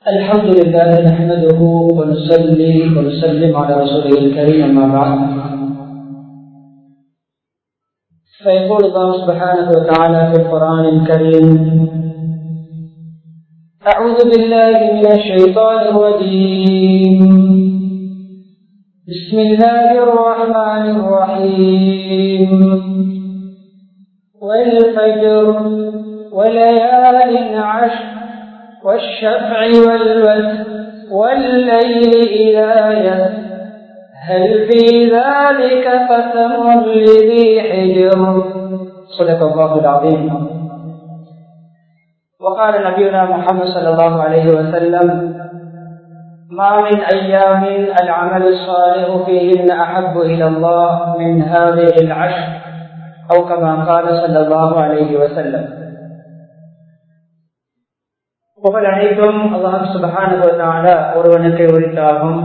الحمد لله نحمده ونصلي ونسلم على رسوله الكريم أما بعد فيقول الله سبحانه وتعالى في القرآن الكريم أعوذ بالله من الشيطان الرجيم بسم الله الرحمن الرحيم والفجر وليال عشر والشفع والوتر والليل إذا يسر هل في ذلك قسم لذي حجر صدق الله العظيم وقال نبينا محمد صلى الله عليه وسلم ما من أيام العمل الصالح فيهن أحب إلى الله من هذه العشر أو كما قال صلى الله عليه وسلم புகழ் அனைத்தும் அல்லாஹ் சுபகான ஒருவனுக்கு உரித்தாகும்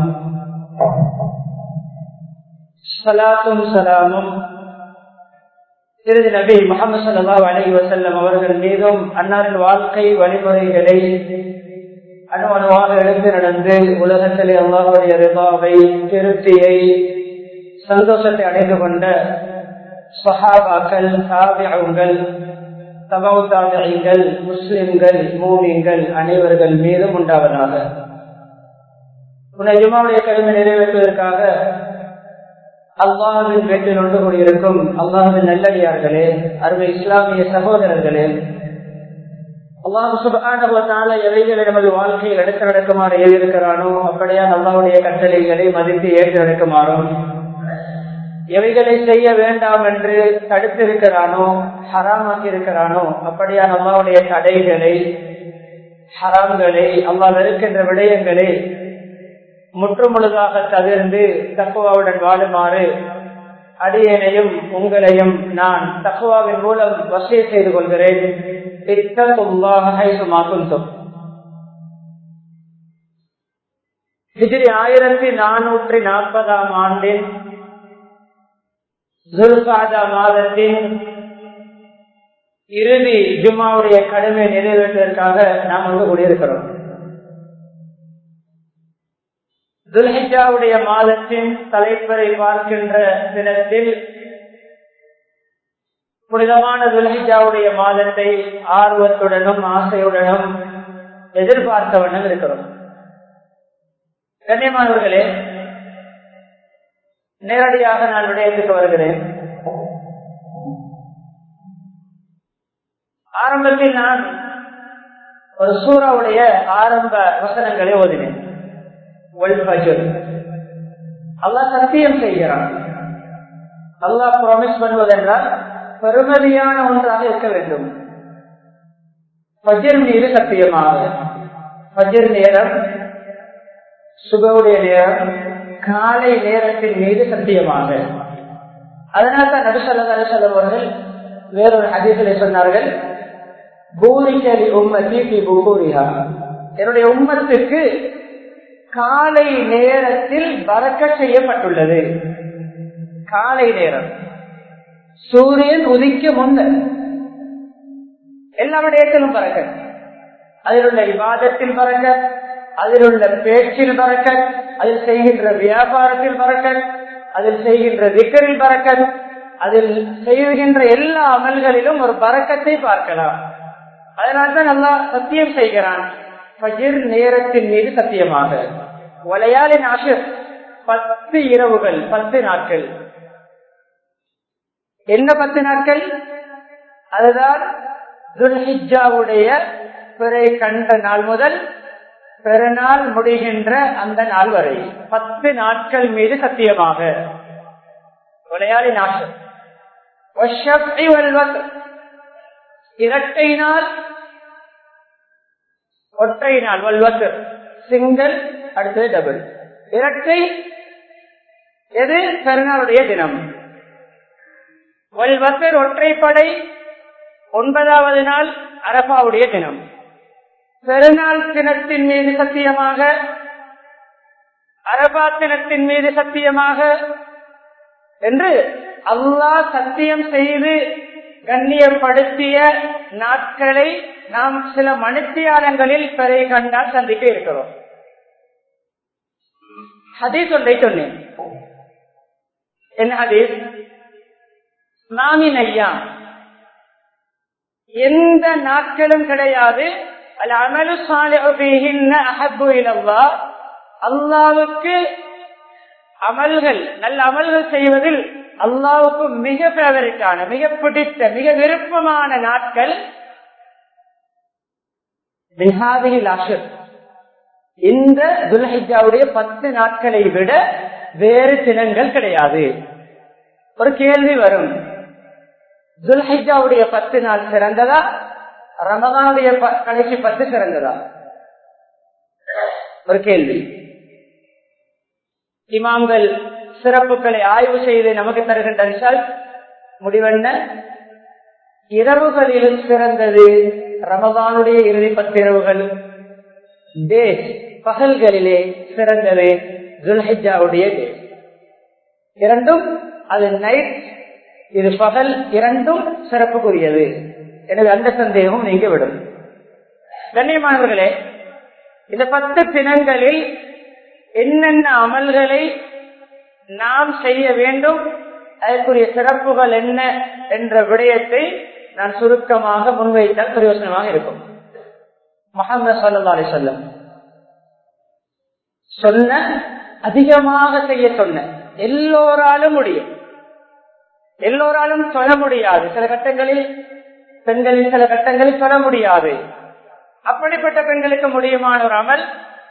சலாத்தும் சலாமும் திருதி நபி முகமது சல்லா அலி வசல்லம் அவர்கள் மீதும் அன்னாரின் வாழ்க்கை வழிமுறைகளை அணு அணுவாக எழுந்து நடந்து உலகத்திலே அல்லாஹுடைய ரிபாவை திருப்தியை சந்தோஷத்தை அடைந்து கொண்ட சஹாபாக்கள் சாபியங்கள் தபவுதாபிகள் முஸ்லிம்கள் மூமிங்கள் அனைவர்கள் மீதும் உண்டாவதாக உன்னை ஜுமாவுடைய கடமை நிறைவேற்றுவதற்காக அல்லாஹின் வீட்டில் ஒன்று கூடியிருக்கும் அல்லாஹின் நல்லடியார்களே அருமை இஸ்லாமிய சகோதரர்களே அல்லாஹு சுபான எவைகளை நமது வாழ்க்கையில் எடுத்து நடக்குமாறு எழுதியிருக்கிறானோ அப்படியா அல்லாவுடைய கட்டளைகளை மதித்து ஏற்று நடக்குமாறும் எவைகளை செய்ய வேண்டாம் என்று தடுத்திருக்கிறானோ ஹராமாக்கி இருக்கிறானோ அப்படியா அல்லாவுடைய தடைகளை ஹராம்களை அல்லா வெறுக்கின்ற விடயங்களை முற்றுமுழுதாக தவிர்ந்து தக்குவாவுடன் வாழுமாறு அடியனையும் உங்களையும் நான் தக்குவாவின் மூலம் வசதி செய்து கொள்கிறேன் ஆயிரத்தி நானூற்றி நாற்பதாம் ஆண்டின் துல்காதா மாதத்தின் இறுதி ஜும்மாவுடைய கடமை நிறைவேற்றுவதற்காக நாம் வந்து கூடியிருக்கிறோம் துல்ஹிஜாவுடைய மாதத்தின் தலைப்பரை பார்க்கின்ற தினத்தில் புனிதமான துல்ஹிஜாவுடைய மாதத்தை ஆர்வத்துடனும் ஆசையுடனும் எதிர்பார்த்த வண்ணம் இருக்கிறோம் கண்ணியமானவர்களே நேரடியாக நான் விடயத்துக்கு வருகிறேன் ஆரம்பத்தில் நான் ஒரு சூறாவுடைய ஆரம்ப வசனங்களை ஓதினேன் அல்லாஹ் சத்தியம் செய்கிறான் அல்லாஹ் ப்ராமிஸ் பண்ணுவதென்றால் பெருமதியான ஒன்றாக இருக்க வேண்டும் பஜர் மீது சத்தியமாக பஜர் நேரம் சுபவுடைய நேரம் காலை நேரத்தின் மீது சத்தியமாக அதனால் தான் நடுசல்ல நடுசல்லம் அவர்கள் வேறொரு அதிகளை சொன்னார்கள் பூரிக்கலி உம்மத்தி புகூரியா என்னுடைய உம்மத்துக்கு காலை நேரத்தில் பறக்க செய்யப்பட்டுள்ளது காலை நேரம் சூரியன் உதிக்க முன்னர் எல்லா விடயத்திலும் பறக்க அதில் உள்ள விவாதத்தில் பறக்க அதில் உள்ள பேச்சில் பறக்க அதில் செய்கின்ற வியாபாரத்தில் பறக்க அதில் செய்கின்ற திக்கரில் பறக்க அதில் செய்கின்ற எல்லா அமல்களிலும் ஒரு பறக்கத்தை பார்க்கலாம் அதனால்தான் நல்லா சத்தியம் செய்கிறான் பகிர் நேரத்தின் மீது சத்தியமாக ஒலையாளின் ஆசிர் பத்து இரவுகள் பத்து நாட்கள் என்ன பத்து நாட்கள் அதுதான் துல்ஹிஜாவுடைய பிறை கண்ட நாள் முதல் பெருநாள் முடிகின்ற அந்த நாள் வரை பத்து நாட்கள் மீது சத்தியமாக விளையாடி நாட்கள் இரட்டை நாள் ஒற்றை நாள் வல்வத்து சிங்கிள் அடுத்தது டபுள் இரட்டை எது பெருநாளுடைய தினம் வல்வத்தர் ஒற்றைப்படை ஒன்பதாவது நாள் அரபாவுடைய தினம் பெருநாள் தினத்தின் மீது சத்தியமாக அரபா தினத்தின் மீது சத்தியமாக என்று அல்லாஹ் சத்தியம் செய்து கண்ணியப்படுத்திய நாட்களை நாம் சில மனுத்தியாலங்களில் பிறை கண்டால் சந்திக்க இருக்கிறோம் ஹதீஸ் ஒன்றை சொன்னேன் என்ன ஹதீஸ் மாமின் ஐயா எந்த நாட்களும் கிடையாது அல் அமலு அஹபு இலல்லா அல்லாவுக்கு அமல்கள் நல்ல அமல்கள் செய்வதில் அல்லாவுக்கு மிக பேவரட்டான மிக பிடித்த மிக விருப்பமான நாட்கள் இந்த துல்ஹிஜாவுடைய பத்து நாட்களை விட வேறு தினங்கள் கிடையாது ஒரு கேள்வி வரும் துல்ஹிஜாவுடைய பத்து நாள் சிறந்ததா ரமதானுடைய கடைசி பத்து சிறந்ததா ஒரு கேள்வி இமாம்கள் சிறப்புகளை ஆய்வு செய்து நமக்கு தருகின்ற ரிசல்ட் முடிவென்ன இரவுகளில் சிறந்தது ரமதானுடைய இறுதி பத்திரவுகள் டேஸ் பகல்களிலே சிறந்தது ஜுல்ஹிஜாவுடைய டேஸ் இரண்டும் அது நைட் இது பகல் இரண்டும் சிறப்புக்குரியது எனவே அந்த சந்தேகம் நீங்கிவிடும் கண்ணியமானவர்களே இந்த பத்து தினங்களில் என்னென்ன அமல்களை நாம் செய்ய வேண்டும் அதற்குரிய சிறப்புகள் என்ன என்ற விடயத்தை நான் சுருக்கமாக முன்வைத்தால் பிரயோசனமாக இருக்கும் முகமது சல்லா அலி சொல்லம் சொன்ன அதிகமாக செய்ய சொன்ன எல்லோராலும் முடியும் எல்லோராலும் சொல்ல முடியாது சில கட்டங்களில் பெண்களின் சில கட்டங்களில் சொல்ல முடியாது அப்படிப்பட்ட பெண்களுக்கு முடியுமான ஒரு அமல்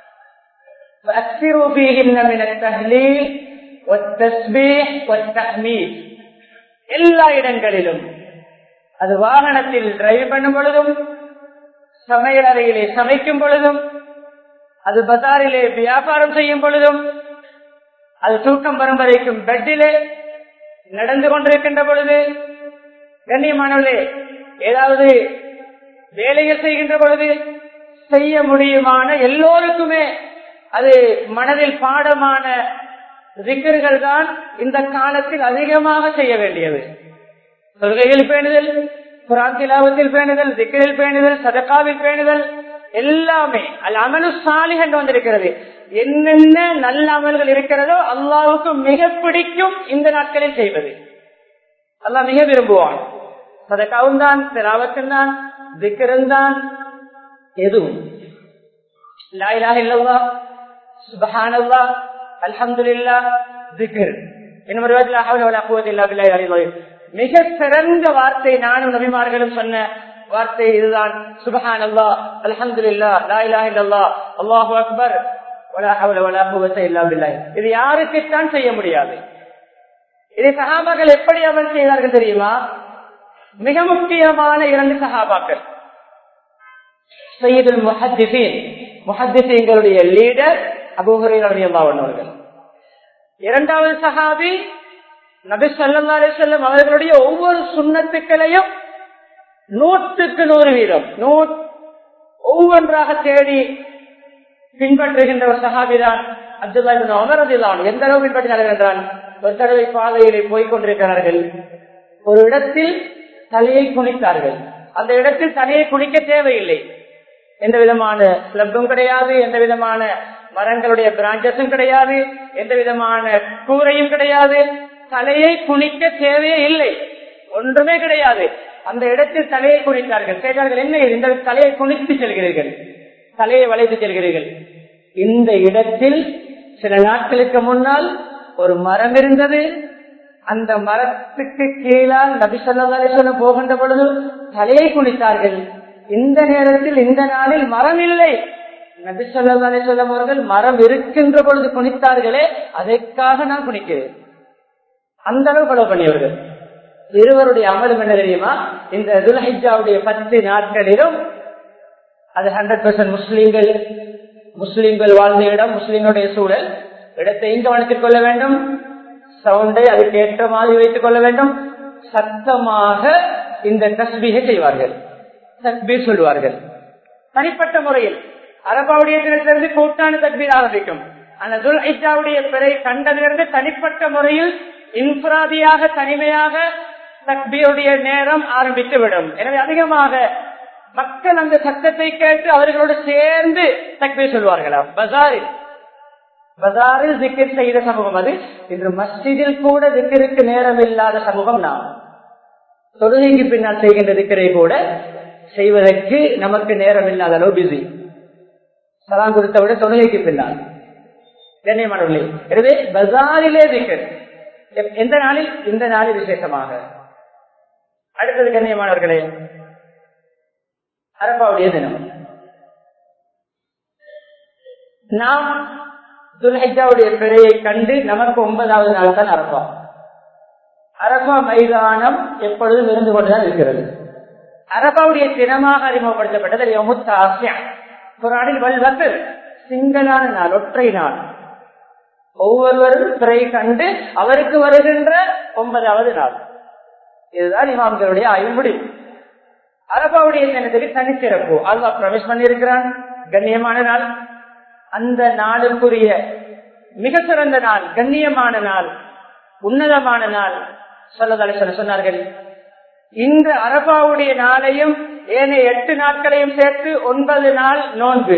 எல்லா இடங்களிலும் அது வாகனத்தில் டிரைவ் பண்ணும் பொழுதும் சமையல் அறையிலே சமைக்கும் பொழுதும் அது பஜாரிலே வியாபாரம் செய்யும் பொழுதும் அது தூக்கம் வரும் வரைக்கும் பெட்டிலே நடந்து கொண்டிருக்கின்ற பொழுது கண்ணியமானவர்களே ஏதாவது வேலைகள் செய்கின்ற பொழுது செய்ய முடியுமான எல்லோருக்குமே அது மனதில் பாடமான திக்கர்கள் தான் இந்த காலத்தில் அதிகமாக செய்ய வேண்டியது தொழுகையில் பேணுதல் புறாந்திலாவத்தில் பேணுதல் திக்கரில் பேணுதல் சதக்காவில் பேணுதல் எல்லாமே அல்ல அமலு சாலிக் என்று வந்திருக்கிறது என்னென்ன நல்ல அமல்கள் இருக்கிறதோ அல்லாவுக்கு மிக பிடிக்கும் இந்த நாட்களில் செய்வது அல்லாஹ் மிக விரும்புவான் சதக்காவும் தான் திராவத்தில் தான் திக்கரும் தான் எதுவும் லாயிலாக இல்லவா சுபஹானல்லா அல்ஹம்துலில்லா திக்ர் இன்னொரு மிக சிறந்த வார்த்தை நானும் நபிமார்களும் சொன்ன வார்த்தை இதுதான் சுபஹான் அல்லா அல்ஹம்துலில்லா லாயிலா இல்லல்லா அல்லாஹு அக்பர் இது யாருக்குத்தான் செய்ய முடியாது இதை சகாபாக்கள் எப்படி அமல் செய்தார்கள் தெரியுமா மிக முக்கியமான இரண்டு சகாபாக்கள் சையீதுல் முஹத்திசீன் முஹத்திசீன்களுடைய லீடர் அபூஹரையுடைய அவர்கள் இரண்டாவது சஹாபி நபி சல்லா அலிசல்லம் அவர்களுடைய ஒவ்வொரு சுண்ணத்துக்களையும் நூற்றுக்கு நூறு வீதம் நூ ஒவ்வொன்றாக தேடி பின்பற்றுகின்ற ஒரு சஹாபிதான் அப்துல்லா அமரதிதான் எந்த அளவு பின்பற்றினார்கள் என்றால் ஒரு தடவை பாதையிலே போய்க் கொண்டிருக்கிறார்கள் ஒரு இடத்தில் தலையை குனித்தார்கள் அந்த இடத்தில் தலையை குனிக்க தேவையில்லை எந்த விதமான கிளப்பும் கிடையாது எந்த விதமான மரங்களுடைய பிராஞ்சஸும் கிடையாது எந்த விதமான கூரையும் கிடையாது தலையை குனிக்க தேவையே இல்லை ஒன்றுமே கிடையாது அந்த இடத்தில் தலையை குனித்தார்கள் கேட்டார்கள் என்ன இது? இந்த தலையை குனித்து செல்கிறீர்கள் தலையை வளைத்து செல்கிறீர்கள் இந்த இடத்தில் சில நாட்களுக்கு முன்னால் ஒரு மரம் இருந்தது அந்த மரத்துக்கு கீழால் நபி சொல்லி போகின்ற பொழுது தலையை குனித்தார்கள் இந்த நேரத்தில் இந்த நாளில் மரம் இல்லை நபி சொல்லி சொல்லும் அவர்கள் மரம் இருக்கின்ற பொழுது குனித்தார்களே அதற்காக நான் குனிக்கிறேன் அந்த அளவு கொலை பண்ணியவர்கள் இருவருடைய அமலும் என்ன தெரியுமா இந்த துல்ஹிஜாவுடைய பத்து நாட்களிலும் அது ஹண்ட்ரட் பெர்சன்ட் முஸ்லீம்கள் முஸ்லீம்கள் வாழ்ந்த இடம் முஸ்லீம்களுடைய சூழல் இடத்தையும் கவனித்துக் கொள்ள வேண்டும் சவுண்டை அதுக்கு ஏற்ற மாதிரி வைத்துக் கொள்ள வேண்டும் சத்தமாக இந்த தஸ்பீகை செய்வார்கள் தக்பீர் சொல்வார்கள் தனிப்பட்ட முறையில் அரபாவுடைய தினத்திலிருந்து கூட்டான தக்பீர் ஆரம்பிக்கும் அந்த துல் ஐஜாவுடைய பிறை கண்டதிலிருந்து தனிப்பட்ட முறையில் இன்ஃபிராதியாக தனிமையாக தக்பீருடைய நேரம் ஆரம்பித்து விடும் எனவே அதிகமாக மக்கள் அந்த சத்தத்தை கேட்டு அவர்களோடு சேர்ந்து தக்பீர் சொல்வார்களா பசாரில் பசாரில் திக்கர் செய்த சமூகம் அது இன்று மஸ்ஜிதில் கூட திக்கருக்கு நேரம் இல்லாத சமூகம் நாம் தொழுகைக்கு பின்னால் செய்கின்ற திக்கரை கூட செய்வதற்கு நமக்கு நேரம் இல்லாத அளவு பிஸி சலாம் கொடுத்த விட தொழுகைக்கு பின்னால் கண்ணியமானவர்களே எனவே பசாரிலே திக்கர் எந்த நாளில் இந்த நாளில் விசேஷமாக அடுத்தது கண்ணியமானவர்களே அரப்பாவுடைய தினம் நாம் துல்ஹிஜாவுடைய பிறையை கண்டு நமக்கு ஒன்பதாவது நாள் தான் அரப்பா அரபா மைதானம் எப்பொழுதும் இருந்து கொண்டுதான் இருக்கிறது அரபாவுடைய தினமாக அறிமுகப்படுத்தப்பட்டது குரானில் வல்வத்து சிங்களான நாள் ஒற்றை நாள் ஒவ்வொருவரும் பிறை கண்டு அவருக்கு வருகின்ற ஒன்பதாவது நாள் இதுதான் இமாம்களுடைய ஆய்வு முடிவு அரபாவுடைய தினத்துக்கு தனிச்சிறப்பு அல்லா பிரவேஷ் பண்ணியிருக்கிறான் கண்ணியமான நாள் அந்த நாளுக்குரிய மிக சிறந்த நாள் கண்ணியமான நாள் உன்னதமான நாள் சொல்லதலை சொல்ல சொன்னார்கள் இந்த அரபாவுடைய நாளையும் ஏனைய எட்டு நாட்களையும் சேர்த்து ஒன்பது நாள் நோன்பு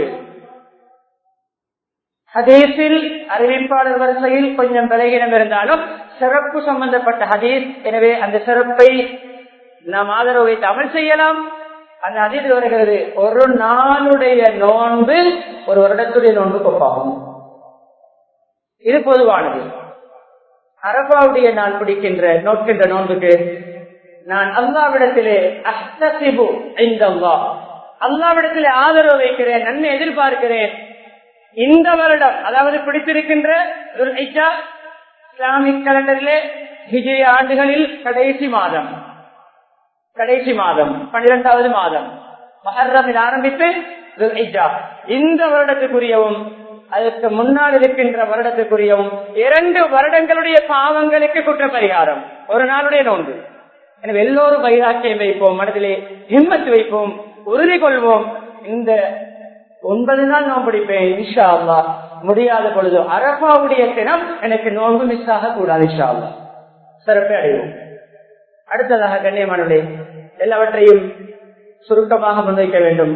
ஹதீஸில் அறிவிப்பாளர் வரிசையில் கொஞ்சம் விலகினம் இருந்தாலும் சிறப்பு சம்பந்தப்பட்ட ஹதீஸ் எனவே அந்த சிறப்பை நாம் ஆதரவு வைத்து அமல் செய்யலாம் அந்த ஹதீஸ் வருகிறது ஒரு நாளுடைய நோன்பு ஒரு வருடத்துடைய நோன்பு கொப்பாகும் இது பொதுவானது அரபாவுடைய நாள் பிடிக்கின்ற நோக்கின்ற நோன்புக்கு நான் அல்லாவிடத்திலே அஸ்தசிபு ஐந்தல்லா அல்லாவிடத்திலே ஆதரவு வைக்கிறேன் நன்மை எதிர்பார்க்கிறேன் இந்த வருடம் அதாவது பிடித்திருக்கின்ற இஸ்லாமிக் கலண்டரிலே விஜய ஆண்டுகளில் கடைசி மாதம் கடைசி மாதம் பன்னிரெண்டாவது மாதம் மஹர்ரமில் ஆரம்பித்து இந்த வருடத்துக்குரியவும் அதற்கு முன்னால் இருக்கின்ற வருடத்துக்குரியவும் இரண்டு வருடங்களுடைய பாவங்களுக்கு குற்ற பரிகாரம் ஒரு நாளுடைய நோன்பு எனவே எல்லோரும் வைராக்கியம் வைப்போம் மனதிலே ஹிம்மத்து வைப்போம் உறுதி கொள்வோம் இந்த ஒன்பது நாள் நோன்பு பிடிப்பேன் இன்ஷா அல்லா முடியாத பொழுது அரபாவுடைய தினம் எனக்கு நோன்பு மிஸ் ஆக கூடாது இன்ஷா அல்லா சிறப்பை அடைவோம் அடுத்ததாக கண்ணியமானவர்களே எல்லாவற்றையும் சுருக்கமாக முன்வைக்க வேண்டும்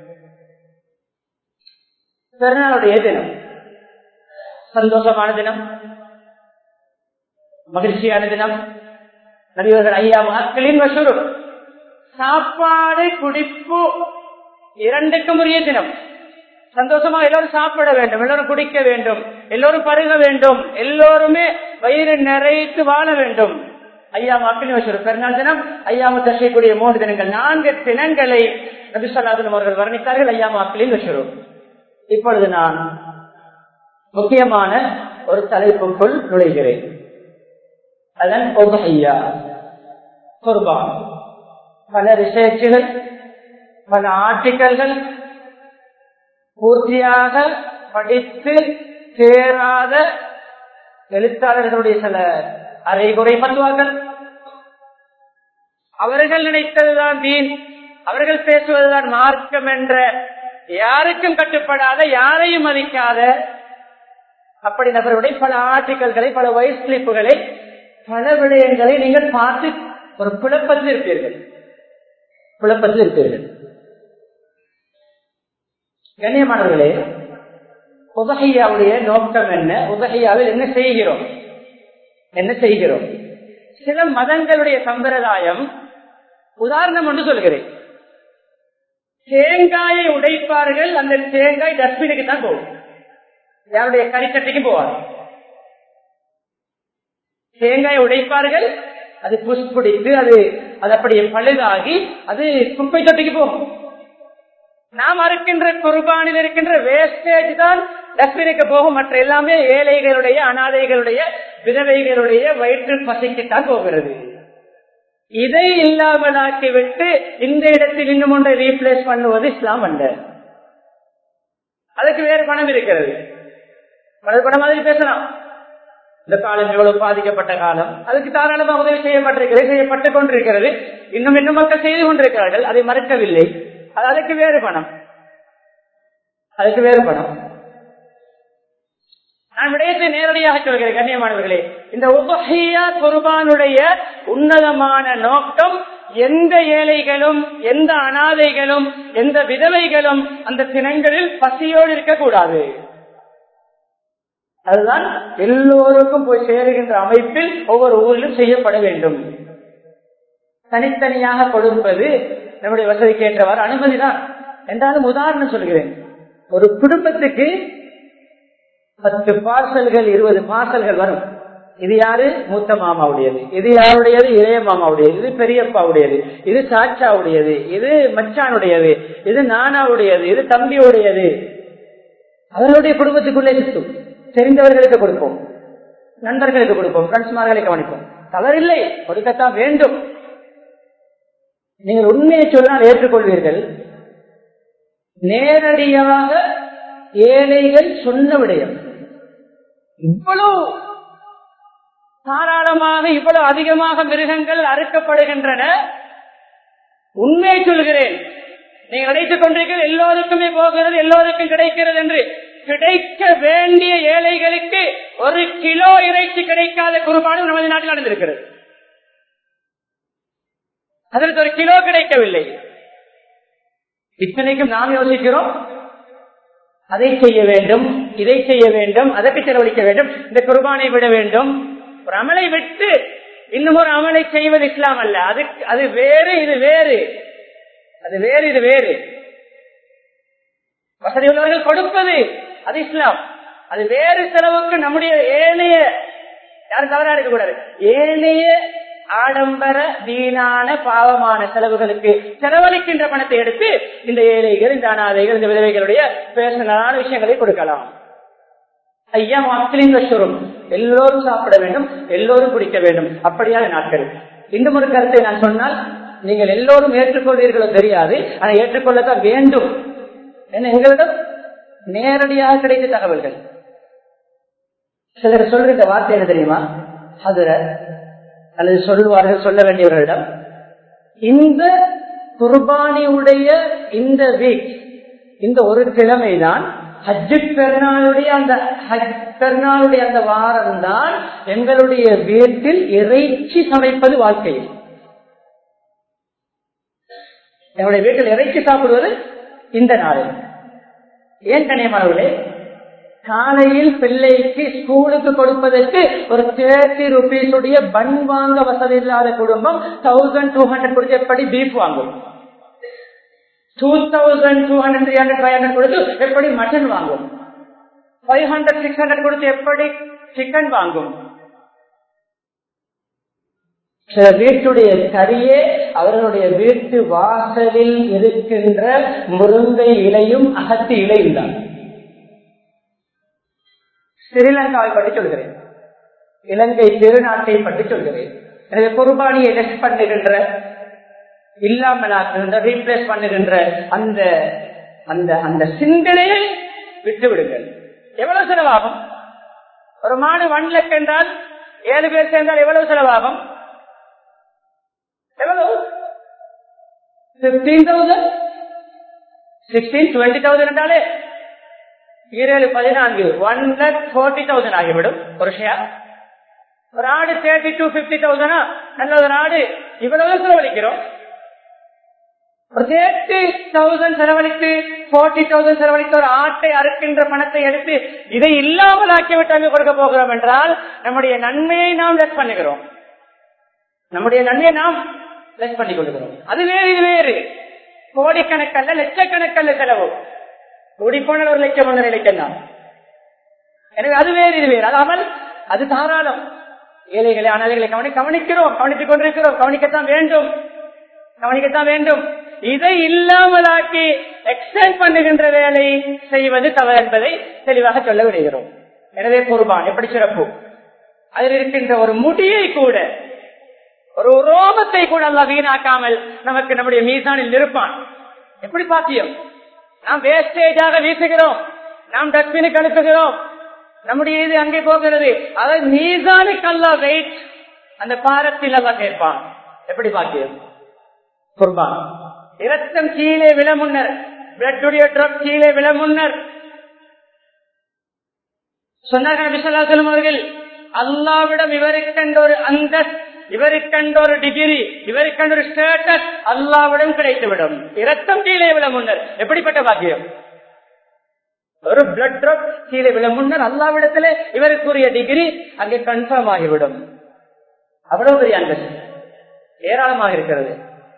பிறநாளுடைய தினம் சந்தோஷமான தினம் மகிழ்ச்சியான தினம் நடிகர்கள் ஐயா மக்களின் வசூரும் சாப்பாடு குடிப்பு இரண்டுக்கும் உரிய தினம் சந்தோஷமா எல்லாரும் சாப்பிட வேண்டும் எல்லாரும் குடிக்க வேண்டும் எல்லோரும் பருக வேண்டும் எல்லோருமே வயிறு நிறைத்து வாழ வேண்டும் ஐயா மக்களின் வசூர் பெருநாள் தினம் ஐயாம தசைக்கூடிய மூன்று தினங்கள் நான்கு தினங்களை நபிசல்லாதன் அவர்கள் வர்ணித்தார்கள் ஐயா மக்களின் வசூரும் இப்பொழுது நான் முக்கியமான ஒரு தலைப்புக்குள் நுழைகிறேன் அதன் ஒபையா குர்பான் பல ரிசர்ச்சுகள் பல ஆர்டிக்கல்கள் பூர்த்தியாக படித்து சேராத எழுத்தாளர்களுடைய சில அரைகுறை பத்துவார்கள் அவர்கள் நினைத்ததுதான் தீன் அவர்கள் பேசுவதுதான் மார்க்கம் என்ற யாருக்கும் கட்டுப்படாத யாரையும் மதிக்காத அப்படி நபருடைய பல ஆர்டிக்கல்களை பல வயசு கிளிப்புகளை பல விடயங்களை நீங்கள் பார்த்து ஒரு குழப்பத்தில் இருப்பீர்கள் குழப்பத்தில் இருப்பீர்கள் கண்ணியமானவர்களே உதகையாவுடைய நோக்கம் என்ன உதகையாவில் என்ன செய்கிறோம் என்ன செய்கிறோம் சில மதங்களுடைய சம்பிரதாயம் உதாரணம் ஒன்று சொல்கிறேன் தேங்காயை உடைப்பார்கள் அந்த தேங்காய் டஸ்ட்பினுக்கு தான் போகும் யாருடைய கறிக்கட்டைக்கு போவார் தேங்காயை உடைப்பார்கள் அது புஷ் பிடித்து அது அது அப்படியே பழுதாகி அது குப்பை தொட்டிக்கு போகும் நாம் அறுக்கின்ற குர்பானில் இருக்கின்ற வேஸ்டேஜ் தான் டஸ்ட்பினுக்கு போகும் மற்ற எல்லாமே ஏழைகளுடைய அனாதைகளுடைய விதவைகளுடைய வயிற்று பசிக்குத்தான் போகிறது இதை இல்லாமலாக்கி விட்டு இந்த இடத்தில் இன்னும் ஒன்றை ரீப்ளேஸ் பண்ணுவது இஸ்லாம் அல்ல அதுக்கு வேறு பணம் இருக்கிறது மனது படம் மாதிரி பேசலாம் இந்த காலம் எவ்வளவு பாதிக்கப்பட்ட காலம் அதுக்கு தாராளமாக உதவி செய்யப்பட்டிருக்கிறது செய்யப்பட்டுக் கொண்டிருக்கிறது இன்னும் இன்னும் மக்கள் செய்து கொண்டிருக்கிறார்கள் அதை மறுக்கவில்லை அது அதுக்கு வேறு பணம் அதுக்கு வேறு பணம் நான் விடயத்தை நேரடியாக சொல்கிறேன் கண்ணியமானவர்களே இந்த உபஹியா குர்பானுடைய உன்னதமான நோக்கம் எந்த ஏழைகளும் எந்த அனாதைகளும் எந்த விதவைகளும் அந்த தினங்களில் பசியோடு இருக்கக்கூடாது அதுதான் எல்லோருக்கும் போய் சேருகின்ற அமைப்பில் ஒவ்வொரு ஊரிலும் செய்யப்பட வேண்டும் தனித்தனியாக கொடுப்பது நம்முடைய வசதிக்கு ஏற்றவாறு அனுமதிதான் என்றாலும் உதாரணம் சொல்கிறேன் ஒரு குடும்பத்துக்கு பத்து பார்சல்கள் இருபது பார்சல்கள் வரும் இது யாரு மூத்த மாமாவுடையது இது யாருடையது இளைய மாமாவுடையது இது பெரியப்பாவுடையது இது சாச்சாவுடையது இது மச்சானுடையது இது நானாவுடையது இது தம்பியுடையது அவர்களுடைய குடும்பத்துக்குள்ளே சுற்றும் தெரிந்தவர்களுக்கு கொடுப்போம் நண்பர்களுக்கு கொடுப்போம் ஃப்ரெண்ட்ஸ்மார்களை கவனிப்போம் தவறில்லை கொடுக்கத்தான் வேண்டும் நீங்கள் உண்மையை சொன்னால் ஏற்றுக்கொள்வீர்கள் நேரடியாக ஏழைகள் சொன்ன விடயம் இவ்வளவு தாராளமாக இவ்வளவு அதிகமாக மிருகங்கள் அறுக்கப்படுகின்றன உண்மையை சொல்கிறேன் நீங்கள் நினைத்துக் கொண்டிருக்கிற எல்லோருக்குமே போகிறது எல்லோருக்கும் கிடைக்கிறது என்று கிடைக்க வேண்டிய ஏழைகளுக்கு ஒரு கிலோ இறைச்சி கிடைக்காத குருபானம் நமது நாட்டில் நடந்திருக்கிறது அதற்கு ஒரு கிலோ கிடைக்கவில்லை இத்தனைக்கும் நாம் யோசிக்கிறோம் அதை செய்ய வேண்டும் இதை செய்ய வேண்டும் அதற்கு செலவழிக்க வேண்டும் இந்த குர்பானை விட வேண்டும் ஒரு அமலை விட்டு இன்னும் ஒரு அமலை செய்வது இஸ்லாம் அல்ல அது அது வேறு இது வேறு அது வேறு இது வேறு வசதி உள்ளவர்கள் கொடுப்பது அது இஸ்லாம் அது வேறு செலவுக்கு நம்முடைய ஏனைய யாரும் தவறா இருக்கக்கூடாது ஏனைய ஆடம்பர வீணான பாவமான செலவுகளுக்கு செலவழிக்கின்ற பணத்தை எடுத்து இந்த ஏழைகள் இந்த அனாதைகள் இந்த விதவைகளுடைய பேசலான விஷயங்களை கொடுக்கலாம் ஐயா மக்களின் வசூரும் எல்லோரும் சாப்பிட வேண்டும் எல்லோரும் குடிக்க வேண்டும் அப்படியான நாட்கள் இன்னும் ஒரு கருத்தை நான் சொன்னால் நீங்கள் எல்லோரும் ஏற்றுக்கொள்வீர்களோ தெரியாது ஆனால் ஏற்றுக்கொள்ளத்தான் வேண்டும் என்ன எங்களிடம் நேரடியாக கிடைத்த தகவல்கள் சிலர் சொல்கின்ற வார்த்தை என்ன தெரியுமா அதுல அல்லது சொல்லுவார்கள் சொல்ல வேண்டியவர்களிடம் இந்த குர்பானியுடைய இந்த வீக் இந்த ஒரு கிழமைதான் ஹஜ்ஜு பெருநாளுடைய அந்த ஹஜ் பெருநாளுடைய அந்த வாரம் தான் எங்களுடைய வீட்டில் இறைச்சி சமைப்பது வாழ்க்கையில் எங்களுடைய வீட்டில் இறைச்சி சாப்பிடுவது இந்த நாளில் ஏன் கண்ணியமானவர்களே காலையில் பிள்ளைக்கு ஸ்கூலுக்கு கொடுப்பதற்கு ஒரு தேர்ட்டி ருபீஸ் உடைய பன் வாங்க வசதி இல்லாத குடும்பம் தௌசண்ட் டூ ஹண்ட்ரட் கொடுத்து எப்படி பீஃப் வாங்கும் two thousand two hundred three hundred five hundred கொடுத்து எப்படி மட்டன் வாங்கும் ஃபைவ் ஹண்ட்ரட் சிக்ஸ் ஹண்ட்ரட் கொடுத்து எப்படி சிக்கன் வாங்கும் சில வீட்டுடைய கரியே அவர்களுடைய வீட்டு வாசலில் இருக்கின்ற முருங்கை இலையும் அகத்தி இலையும் தான் ஸ்ரீலங்காவை பற்றி சொல்கிறேன் இலங்கை திருநாட்டை பற்றி சொல்கிறேன் எனவே குர்பானியை ரெஸ்ட் பண்ணுகின்ற இல்லாமலாக்குகின்ற ரீப்ளேஸ் பண்ணுகின்ற அந்த அந்த அந்த சிந்தனையை விட்டு விடுங்கள் எவ்வளவு செலவாகும் ஒரு மாடு ஒன் லக் என்றால் ஏழு பேர் சேர்ந்தால் எவ்வளவு செலவாகும் எவ்வளவு fifteen thousand sixteen twenty thousand என்றாலே ஈரேழு பதினான்கு ஒன் லேக் ஃபோர்ட்டி தௌசண்ட் ஆகிவிடும் ஒரு ஷேர் ஒரு ஆடு தேர்ட்டி டூ பிப்டி தௌசண்டா நல்ல ஒரு ஆடு இவ்வளவு செலவழிக்கிறோம் ஒரு தேர்ட்டி தௌசண்ட் செலவழித்து போர்ட்டி தௌசண்ட் செலவழித்து ஒரு ஆட்டை அறுக்கின்ற பணத்தை எடுத்து இதை இல்லாமல் ஆக்கிவிட்டு அங்கு கொடுக்க போகிறோம் என்றால் நம்முடைய நன்மையை நாம் லெஸ் பண்ணுகிறோம் நம்முடைய நன்மையை நாம் லெஸ் பண்ணி கொள்கிறோம் அது வேறு இது வேறு கோடிக்கணக்கல்ல லட்சக்கணக்கல்ல செலவு கூடி போனால் ஒரு லட்சம் ஒன்றரை லட்சம் தான் எனவே அது வேறு இது வேறு அதாமல் அது தாராளம் ஏழைகளை அனாதைகளை கவனி கவனிக்கிறோம் கவனித்துக் கொண்டிருக்கிறோம் கவனிக்கத்தான் வேண்டும் கவனிக்கத்தான் வேண்டும் இதை இல்லாமலாக்கி எக்ஸ்டென்ட் பண்ணுகின்ற வேலை செய்வது தவறு என்பதை தெளிவாக சொல்ல விடுகிறோம் எனவே குர்பான் எப்படி சிறப்பு அதில் இருக்கின்ற ஒரு முடியை கூட ஒரு ரோமத்தை கூட அல்ல வீணாக்காமல் நமக்கு நம்முடைய மீசானில் நிற்பான் எப்படி பாக்கியம் நாம் வேஸ்டேஜாக வீசுகிறோம் நாம் டஸ்ட்பினுக்கு அனுப்புகிறோம் நம்முடைய இது அங்கே போகிறது அதை மீசானுக்கு அல்ல வெயிட் அந்த பாரத்தில் அல்ல கேட்பான் எப்படி பாக்கியம் குர்பான் இரத்தம் கீழே விழ முன்னர் பிளட்டுடைய ட்ரப் கீழே விழ முன்னர் சொன்னார்கள் விசலாசலம் அவர்கள் அல்லாவிடம் இவருக்கென்ற ஒரு அந்த இவருக்கென்ற ஒரு டிகிரி இவருக்கென்ற ஒரு ஸ்டேட்டஸ் அல்லாவிடம் கிடைத்துவிடும் இரத்தம் கீழே விட முன்னர் எப்படிப்பட்ட பாக்கியம் ஒரு பிளட் ட்ராப் கீழே விட முன்னர் அல்லாவிடத்துல இவருக்குரிய டிகிரி அங்கே கன்ஃபார்ம் ஆகிவிடும் அவ்வளவு பெரிய அந்தஸ்து ஏராளமாக இருக்கிறது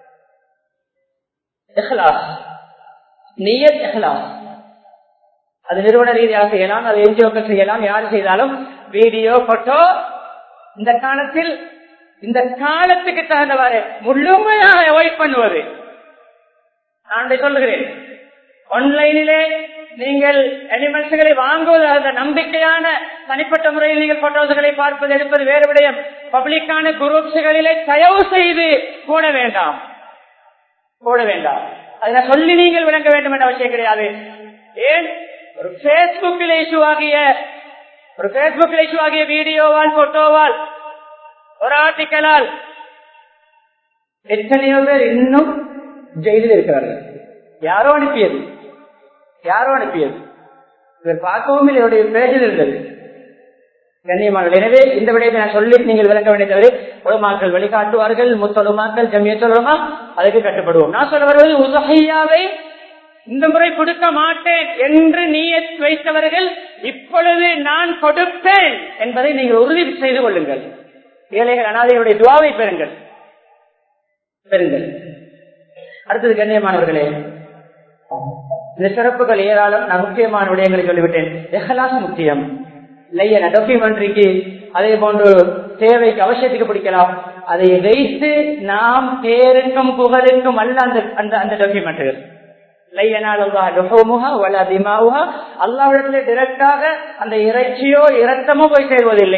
நீயத் எஹ்லாஸ் அது நிறுவன ரீதியாக செய்யலாம் அது என்ஜிஓக்கள் செய்யலாம் யார் செய்தாலும் வீடியோ போட்டோ இந்த காலத்தில் இந்த காலத்துக்கு தகுந்தவாறு முழுமையாக அவாய்ட் பண்ணுவது நான் சொல்லுகிறேன் ஆன்லைனிலே நீங்கள் அனிமல்ஸ்களை வாங்குவது அந்த நம்பிக்கையான தனிப்பட்ட முறையில் நீங்கள் போட்டோஸ்களை பார்ப்பது எடுப்பது வேறு விடயம் பப்ளிக்கான குரூப்ஸ்களிலே தயவு செய்து போட வேண்டாம் போட வேண்டாம் அதை சொல்லி நீங்கள் விளங்க வேண்டும் என்ற அவசியம் கிடையாது ஏன் ஒரு பேஸ்புக்கில் இஷ்யூ ஆகிய ஒரு பேஸ்புக்கில் இஷ்யூ ஆகிய வீடியோவால் போட்டோவால் ஒரு ஆர்டிக்கலால் எத்தனையோ பேர் இன்னும் ஜெயிலில் இருக்கிறார்கள் யாரோ அனுப்பியது யாரோ அனுப்பியது இவர் பார்க்கவும் இவருடைய பேஜில் இருந்தது கண்ணியமானது எனவே இந்த விடயத்தை நான் சொல்லி நீங்கள் விளங்க வேண்டியது உலமாக்கள் வழிகாட்டுவார்கள் முத்தொழுமாக்கள் ஜமியத்தொழுமா அதுக்கு கட்டுப்படுவோம் நான் சொல்ல வருவது உதகையாவை இந்த முறை கொடுக்க மாட்டேன் என்று நீய வைத்தவர்கள் இப்பொழுது நான் கொடுப்பேன் என்பதை நீங்கள் உறுதி செய்து கொள்ளுங்கள் ஏழைகள் அனாதைகளுடைய துவாவை பெறுங்கள் பெறுங்கள் அடுத்தது கண்ணியமானவர்களே இந்த சிறப்புகள் ஏராளம் நான் முக்கியமான விடயங்களை சொல்லிவிட்டேன் எஹலாஸ் முக்கியம் இல்லையா டாக்குமெண்ட்ரிக்கு அதே போன்று தேவைக்கு அவசியத்துக்கு பிடிக்கலாம் அதை வைத்து நாம் பேருக்கும் புகழுக்கும் அல்ல அந்த அந்த அந்த டாக்குமெண்ட்டுகள் அல்லாவிடத்துல அந்த இறைச்சியோ இரத்தமோ போய் சேர்வதில்லை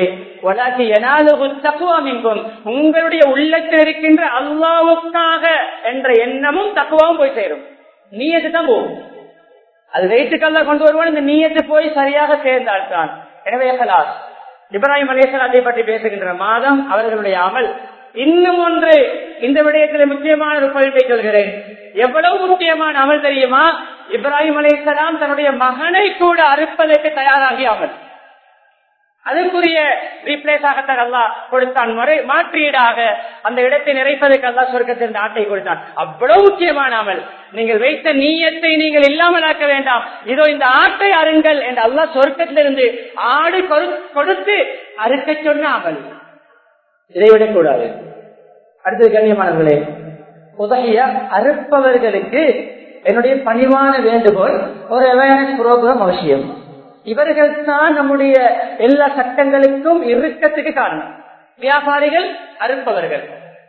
உங்களுடைய உள்ளத்தில் இருக்கின்ற அல்லாவுக்காக என்ற எண்ணமும் தக்குவாவும் போய் சேரும் நீயத்து தான் போகும் அது வைத்துக்கல்ல கொண்டு வருவான் இந்த நீயத்து போய் சரியாக சேர்ந்தால்தான் எனவே ஹலாஸ் இப்ராஹிம் அலேசலாத்தை பற்றி பேசுகின்ற மாதம் அவர்களுடைய அமல் இன்னும் ஒன்று இந்த விடயத்தில் முக்கியமான ஒரு பழிப்பை சொல்கிறேன் எவ்வளவு முக்கியமான அமல் தெரியுமா இப்ராஹிம் அலேசலாம் தன்னுடைய மகனை கூட அறுப்பதற்கு தயாராகி அமல் அதுக்குரிய ரீப்ளேஸ் ஆகத்தான் அல்லா கொடுத்தான் முறை மாற்றீடாக அந்த இடத்தை நிறைப்பதற்கு அல்லா சொர்க்கத்தில் இந்த ஆட்டை கொடுத்தான் அவ்வளவு முக்கியமான அமல் நீங்கள் வைத்த நீயத்தை நீங்கள் இல்லாமல் ஆக்க வேண்டாம் இதோ இந்த ஆட்டை அருங்கள் என்று அல்லா சொர்க்கத்திலிருந்து ஆடு கொடுத்து அறுக்க சொன்ன அமல் இதை விடக்கூடாது அடுத்தது கண்ணியமானவர்களே உதவிய அறுப்பவர்களுக்கு என்னுடைய பணிவான வேண்டுகோள் ஒரு அவேர்னஸ் புரோகிராம் அவசியம் இவர்கள் தான் நம்முடைய எல்லா சட்டங்களுக்கும் இறுக்கத்துக்கு காரணம் வியாபாரிகள் அறுப்பவர்கள்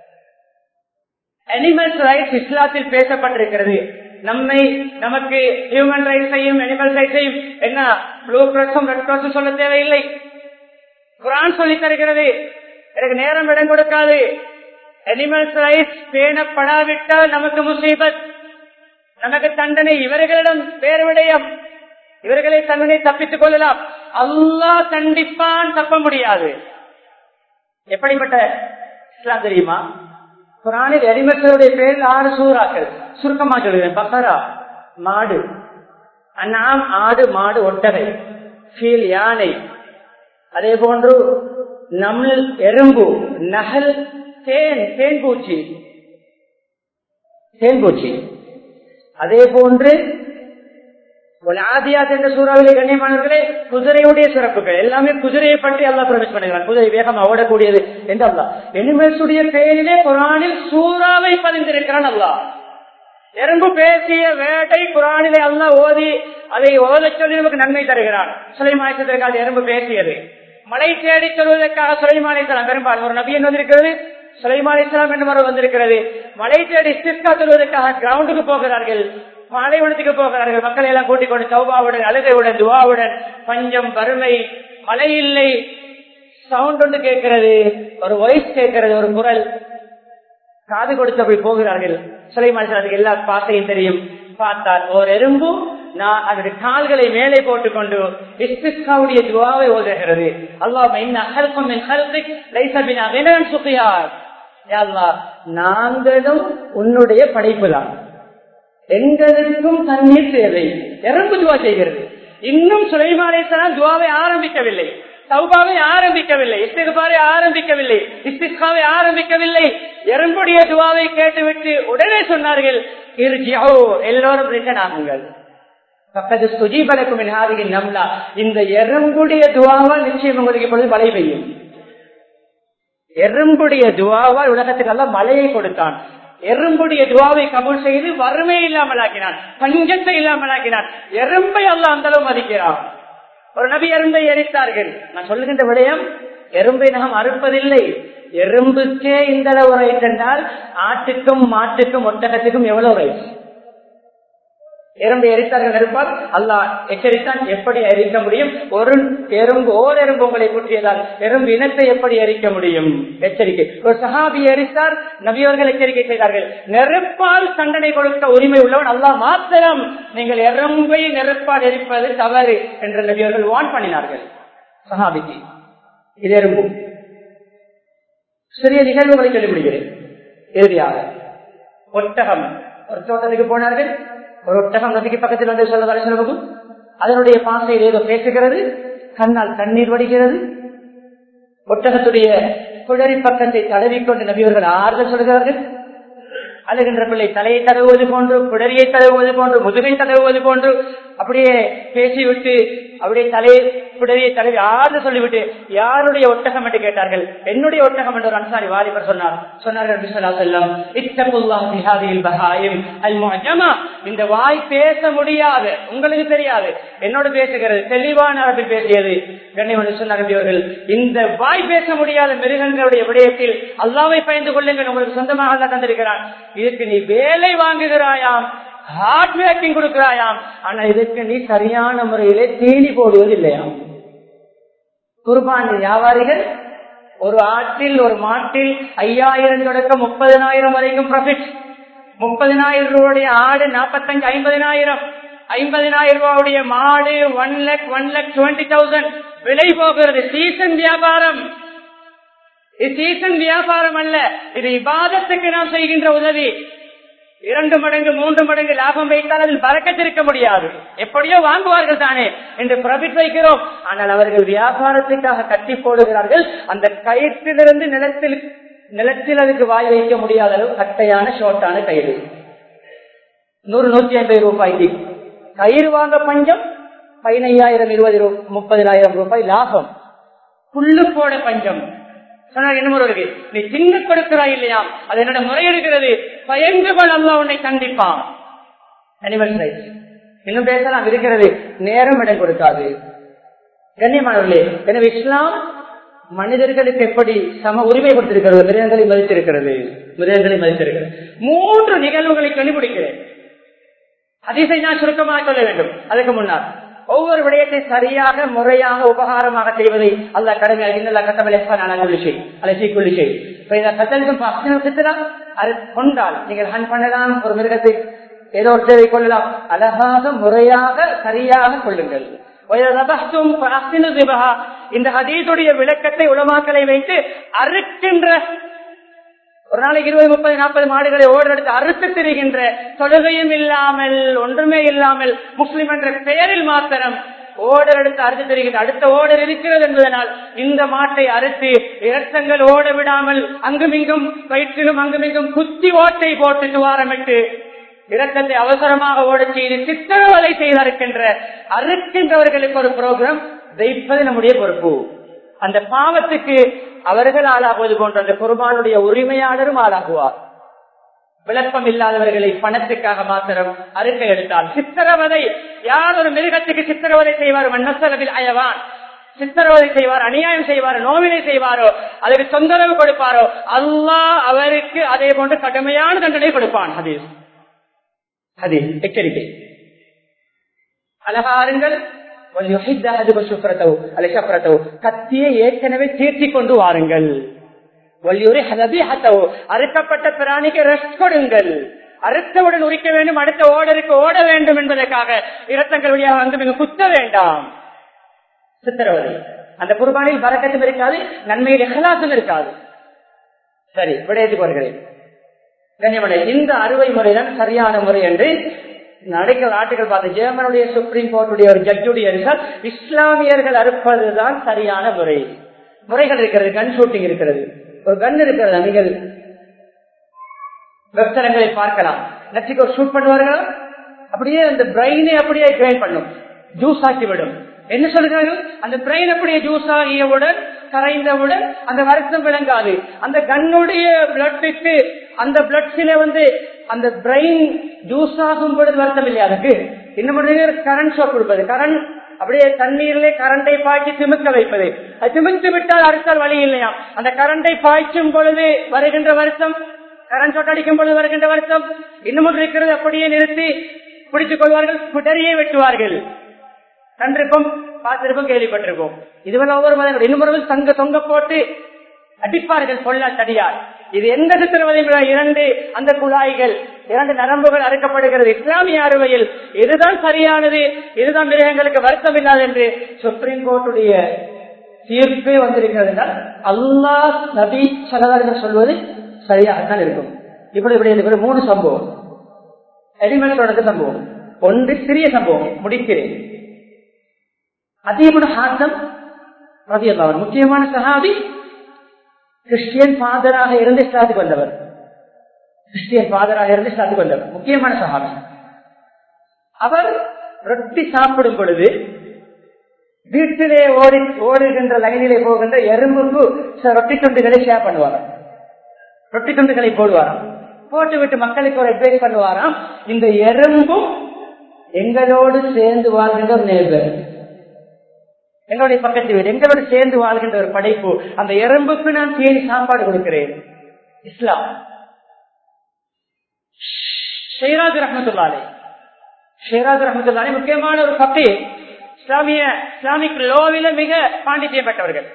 அனிமல்ஸ் ரைட்ஸ் இஸ்லாத்தில் பேசப்பட்டிருக்கிறது நம்மை நமக்கு ஹியூமன் ரைட்ஸையும் அனிமல் ரைட்ஸையும் என்ன ப்ளூ கிராஸும் ரெட் கிராஸும் சொல்ல தேவையில்லை குரான் சொல்லி தருகிறது எனக்கு நேரம் இடம் கொடுக்காது அனிமல்ஸ் ரைட்ஸ் பேணப்படாவிட்டால் நமக்கு முசீபத் நமக்கு தண்டனை இவர்களிடம் வேறு விடயம் இவர்களை தண்டனை தப்பித்துக் கொள்ளலாம் அல்லா தண்டிப்பான் தப்ப முடியாது எப்படிப்பட்ட இஸ்லாம் தெரியுமா குரானில் அடிமக்களுடைய பேரில் ஆறு சூறாக்கள் சுருக்கமா சொல்லுவேன் பக்கரா மாடு அண்ணாம் ஆடு மாடு ஒட்டகை ஃபீல் யானை அதே போன்று நமிழ் எறும்பு நகல் தேன் தேன்பூச்சி தேன்பூச்சி அதே போன்று ஆதியாத் என்ற சூறாவிலே கண்ணியமானவர்களே குதிரையுடைய சிறப்புகள் எல்லாமே குதிரையை பற்றி அல்லா பிரவேச பண்ணுகிறான் குதிரை வேகம் ஓடக்கூடியது என்று அல்லா எனிமல்ஸுடைய பெயரிலே குரானில் சூறாவை பதிந்திருக்கிறான் அல்லா எறும்பு பேசிய வேட்டை குரானிலே அல்லா ஓதி அதை ஓத சொல்லி நமக்கு நன்மை தருகிறான் சுலைமாயத்திற்காக எறும்பு பேசியது மழை தேடி சொல்வதற்காக சுலைமானிசலாம் பெரும்பாலும் ஒரு நபி என்ன வந்திருக்கிறது சுலைமானிசலாம் என்று மறு வந்திருக்கிறது மழை தேடி சிஸ்கா சொல்வதற்காக கிரவுண்டுக்கு போகிறார்கள் பாலைவனத்துக்கு போகிறார்கள் மக்களை எல்லாம் கூட்டிக் கொண்டு சௌபாவுடன் அழுகையுடன் துவாவுடன் பஞ்சம் வறுமை மழை இல்லை சவுண்ட் ஒன்று கேட்கிறது ஒரு வாய்ஸ் கேட்கிறது ஒரு குரல் காது கொடுத்து போய் போகிறார்கள் சுலைமான் அதுக்கு எல்லா பாசையும் தெரியும் பார்த்தால் ஒரு எறும்பும் நான் அதனுடைய கால்களை மேலே போட்டுக்கொண்டு இஸ்திஸ்காவுடைய துவாவை ஓதுகிறது அல்லாஹ் நாங்களும் உன்னுடைய படைப்பு தான் எங்களுக்கும் தண்ணீர் தேவை எறும்பு துவா செய்கிறது இன்னும் சுலைமாலேசலாம் துவாவை ஆரம்பிக்கவில்லை சௌபாவை ஆரம்பிக்கவில்லை இஸ்திகாரை ஆரம்பிக்கவில்லை இஸ்திகாவை ஆரம்பிக்கவில்லை எறும்புடைய துவாவை கேட்டுவிட்டு உடனே சொன்னார்கள் எல்லோரும் ரிட்டன் ஆகுங்கள் பக்கத்து சுஜீபலக்கும் நம்லா இந்த எறும்புடைய துவாவால் நிச்சயம் உங்களுக்கு இப்பொழுது மழை பெய்யும் எறும்புடைய துவாவால் உலகத்துக்கு எல்லாம் மழையை கொடுத்தான் எறும்புடைய துவாவை கபூல் செய்து வறுமை இல்லாமல் ஆக்கினான் பஞ்சத்தை இல்லாமல் ஆக்கினான் எறும்பை எல்லாம் அந்த அளவு மதிக்கிறான் ஒரு நபி எறும்பை எரித்தார்கள் நான் சொல்லுகின்ற விடயம் எறும்பை நாம் அறுப்பதில்லை எறும்புக்கே இந்த அளவு ரைட் என்றால் ஆட்டுக்கும் மாட்டுக்கும் ஒட்டகத்துக்கும் எவ்வளவு ரைட் எறும்பை எரித்தார்கள் நெருப்பால் அல்லாஹ் எச்சரித்தான் எப்படி எரிக்க முடியும் ஒரு எறும்பு ஓர் எறும்பு உங்களை குற்றியதால் எறும்பு இனத்தை எப்படி எரிக்க முடியும் எச்சரிக்கை ஒரு சஹாபி எரித்தார் நபியவர்கள் எச்சரிக்கை செய்தார்கள் நெருப்பால் தண்டனை கொடுக்க உரிமை உள்ளவன் அல்லாஹ் மாத்திரம் நீங்கள் எறும்பை நெருப்பால் எரிப்பது தவறு என்று நபியவர்கள் வான் பண்ணினார்கள் சஹாபிக்கு இது எறும்பு சிறிய நிகழ்வுகளை சொல்லி முடிகிறேன் இறுதியாக ஒட்டகம் ஒரு தோட்டத்துக்கு போனார்கள் ஒரு ஒட்டகம் நதிக்கு பக்கத்தில் வந்து சொல்வதாக சொல்லுவது அதனுடைய பாசையில் ஏதோ பேசுகிறது கண்ணால் தண்ணீர் வடிகிறது ஒட்டகத்துடைய குடரி பக்கத்தை தடவிக்கொண்டு நபியவர்கள் ஆறுதல் சொல்கிறார்கள் அழுகின்ற பிள்ளை தலையை தடவுவது போன்று குடரியை தடவுவது போன்று முதுகை தடவுவது போன்று அப்படியே பேசிவிட்டு அப்படியே தலையை குடரியை தடவி ஆறு சொல்லிவிட்டு யாருடைய ஒட்டகம் என்று கேட்டார்கள் என்னுடைய ஒட்டகம் என்று ஒரு அன்சாரி வாலிபர் சொன்னார் சொன்னார்கள் பிஸ்வலா செல்லம் இந்த வாய் பேச முடியாது உங்களுக்கு தெரியாது என்னோட பேசுகிறது தெளிவான அரபில் பேசியது கண்ணியமன் சொன்னார்கள் இந்த வாய் பேச முடியாத மிருகங்களுடைய விடயத்தில் அல்லாவை பயந்து கொள்ளுங்கள் உங்களுக்கு சொந்தமாக தான் தந்திருக்கிறான் இதுக்கு நீ வேலை வாங்குகிறாயாம் ஹார்ட் வேக்கிங் கொடுக்கிறாயாம் ஆனா இதுக்கு நீ சரியான முறையிலே தீனி போடுவது இல்லையாம் குர்பான் வியாபாரிகள் ஒரு ஆட்டில் ஒரு மாட்டில் ஐயாயிரம் தொடக்கம் முப்பதனாயிரம் வரைக்கும் ப்ராஃபிட் முப்பதினாயிரம் ரூபாயுடைய ஆடு நாற்பத்தஞ்சு ஐம்பதினாயிரம் ஐம்பதினாயிரம் ரூபாவுடைய மாடு one lakh one lakh twenty thousand விலை போகிறது சீசன் வியாபாரம் இது சீசன் வியாபாரம் அல்ல இது விவாதத்துக்கு நாம் செய்கின்ற உதவி இரண்டு மடங்கு மூன்று மடங்கு லாபம் வைத்தால் அதில் பறக்கத்திருக்க முடியாது எப்படியோ வாங்குவார்கள் தானே என்று ப்ராஃபிட் வைக்கிறோம் ஆனால் அவர்கள் வியாபாரத்துக்காக கட்டி போடுகிறார்கள் அந்த கயிற்றிலிருந்து நிலத்தில் நிலத்தில் அதுக்கு வாய் வைக்க முடியாத அளவு கட்டையான ஷோர்ட்டான கயிறு நூறு நூத்தி ஐம்பது ரூபாய்க்கு கயிறு வாங்க பஞ்சம் பதினையாயிரம் இருபது முப்பதினாயிரம் ரூபாய் லாபம் புல்லு போட பஞ்சம் சொன்னார் இன்னொரு நீ திங்க கொடுக்கிறாய் இல்லையா அது என்னோட முறையெடுக்கிறது பயந்து கொள் அல்ல உன்னை கண்டிப்பான் அனிமல் ரைட்ஸ் இன்னும் பேசலாம் இருக்கிறது நேரம் இடம் கொடுக்காது கண்ணியமானவர்களே எனவே இஸ்லாம் மனிதர்களுக்கு எப்படி சம உரிமை கொடுத்திருக்கிறது மிருகங்களை மதித்திருக்கிறது மிருகங்களை மதித்திருக்கிறது மூன்று நிகழ்வுகளை கண்டுபிடிக்கிறேன் அதிசை நான் சுருக்கமாக சொல்ல வேண்டும் அதுக்கு முன்னால் ஒவ்வொரு விடயத்தை சரியாக முறையாக உபகாரமாக செய்வதை அல்ல கடமையாக இன்னும் கட்டளை கொண்டால் நீங்கள் ஹன் பண்ணலாம் ஒரு மிருகத்தை ஏதோ ஒருத்தரை கொள்ளலாம் அழகாக முறையாக சரியாக கொள்ளுங்கள் இந்த ஹதீதுடைய விளக்கத்தை உலமாக்களை வைத்து அறுக்கின்ற ஒரு நாளைக்கு இருபது முப்பது நாற்பது மாடுகளை ஓடு எடுத்து அறுத்து திரிகின்ற தொழுகையும் இல்லாமல் ஒன்றுமே இல்லாமல் முஸ்லிம் என்ற பெயரில் மாத்திரம் ஓடர் எடுத்து அறுத்து தெரிகின்ற அடுத்த ஓடர் இருக்கிறது என்பதனால் இந்த மாட்டை அறுத்து இரத்தங்கள் ஓட விடாமல் அங்குமிங்கும் வயிற்றிலும் அங்குமிங்கும் குத்தி ஓட்டை போட்டு துவாரமிட்டு இரத்தத்தை அவசரமாக ஓடச் செய்து சித்திரவதை செய்து அறுக்கின்ற அறுக்கின்றவர்களுக்கு ஒரு புரோகிராம் வைப்பது நம்முடைய பொறுப்பு அந்த பாவத்துக்கு அவர்கள் ஆளாகுவது போன்ற அந்த குர்பானுடைய உரிமையாளரும் ஆளாகுவார் விளக்கம் இல்லாதவர்களை பணத்துக்காக மாத்திரம் அறுக்க எடுத்தால் சித்திரவதை யார் ஒரு மிருகத்துக்கு சித்திரவதை செய்வார் மன்னசலவில் அயவான் சித்திரவதை செய்வார் அநியாயம் செய்வார் நோவினை செய்வாரோ அதுக்கு தொந்தரவு கொடுப்பாரோ அல்லாஹ் அவருக்கு அதே போன்று கடுமையான தண்டனை கொடுப்பான் ஹதீஸ் ஹதீஸ் எச்சரிக்கை அழகாருங்கள் கத்தியை ஏற்கனவே தீர்த்தி கொண்டு வாருங்கள் அறுக்கப்பட்ட பிராணிக்கு ரெஸ்ட் கொடுங்கள் அறுத்தவுடன் உரிக்க வேண்டும் அடுத்த ஓடருக்கு ஓட வேண்டும் என்பதற்காக இரத்தங்கள் வழியாக வந்து மிக குத்த வேண்டாம் சித்திரவதை அந்த குர்பானில் பறக்கத்தும் இருக்காது நன்மையில் எகலாசும் இருக்காது சரி விடயத்துக்கு வருகிறேன் கண்ணியமனை இந்த அறுவை முறைதான் சரியான முறை என்று நடக்கிற ஆட்டுகள் பார்த்த ஜெர்மனுடைய சுப்ரீம் கோர்ட்டுடைய ஒரு ஜட்ஜுடைய ரிசல்ட் இஸ்லாமியர்கள் அறுப்பதுதான் சரியான முறை முறைகள் இருக்கிறது கன் ஷூட்டிங் இருக்கிறது ஒரு கன் இருக்கிறது நீங்கள் வெப்தளங்களை பார்க்கலாம் நெக்ஸ்ட் ஒரு ஷூட் பண்ணுவார்கள் அப்படியே அந்த பிரெயினை அப்படியே கிரைண்ட் பண்ணும் ஜூஸ் ஆக்கிவிடும் என்ன சொல்கிறார்கள் அந்த பிரெயின் அப்படியே ஜூஸ் ஆகியவுடன் கரைந்தவுடன் அந்த வருத்தம் விளங்காது அந்த கண்ணுடைய பிளட்டுக்கு அந்த பிளட்ஸில வந்து அந்த பிரெயின் ஜூஸ் ஆகும் பொழுது வருத்தம் இல்லையா அதுக்கு இன்னும் கரண்ட் ஷாக் கொடுப்பது கரண்ட் அப்படியே தண்ணீரிலே கரண்டை பாய்ச்சி திமுக்க வைப்பது அது திமித்து விட்டால் அடுத்தால் வழி இல்லையா அந்த கரண்டை பாய்ச்சும் பொழுது வருகின்ற வருத்தம் கரண்ட் ஷாட் அடிக்கும் பொழுது வருகின்ற வருத்தம் இன்னும் இருக்கிறது அப்படியே நிறுத்தி பிடித்துக் கொள்வார்கள் புடரியை வெட்டுவார்கள் கண்டிருப்போம் பார்த்திருப்போம் கேள்விப்பட்டிருப்போம் இதுவரை ஒவ்வொரு மதங்கள் இன்னும் தங்க தொங்க போட்டு அடிப்பார்கள் கொள்ள தடியார் இது எந்த சித்திரவதை இரண்டு அந்த குழாய்கள் இரண்டு நரம்புகள் அறுக்கப்படுகிறது இஸ்லாமிய அறுவையில் இதுதான் சரியானது இதுதான் மிருகங்களுக்கு வருத்தம் இல்லாது என்று சுப்ரீம் கோர்ட்டுடைய தீர்ப்பே வந்திருக்கிறது என்றால் அல்லாஹ் நபி சலதார்கள் சொல்வது சரியாகத்தான் இருக்கும் இப்படி இப்படி இருக்கிற மூணு சம்பவம் எலிமெண்ட் நடந்த சம்பவம் ஒன்று சிறிய சம்பவம் முடிக்கிறேன் அதீபுன் ஹாசம் ரவி அவர் முக்கியமான சஹாபி கிறிஸ்டியன் ஃபாதராக இருந்து இஸ்லாத்துக்கு வந்தவர் கிறிஸ்டியன் ஃபாதராக இருந்து இஸ்லாத்துக்கு வந்தவர் முக்கியமான சஹாபி அவர் ரொட்டி சாப்பிடும் பொழுது வீட்டிலே ஓடி ஓடுகின்ற லைனிலே போகின்ற எறும்புக்கு சில ரொட்டி துண்டுகளை ஷேர் பண்ணுவாராம் ரொட்டி துண்டுகளை போடுவாராம் போட்டு விட்டு மக்களுக்கு ஒரு அட்வைஸ் பண்ணுவாராம் இந்த எறும்பும் எங்களோடு சேர்ந்து வாழ்கின்ற ஒரு நேர்வர் எங்களுடைய பக்கத்து வீடு எங்களோடு சேர்ந்து வாழ்கின்ற ஒரு படைப்பு அந்த எறும்புக்கு நான் தேடி சாப்பாடு கொடுக்கிறேன் இஸ்லாம் ஷேராஜ் ரஹமத்துல்லாலே ஷேராஜ் ரஹமத்துல்லாலே முக்கியமான ஒரு பக்தி இஸ்லாமிய இஸ்லாமிக் லோவில மிக பாண்டித்யம் பெற்றவர்கள்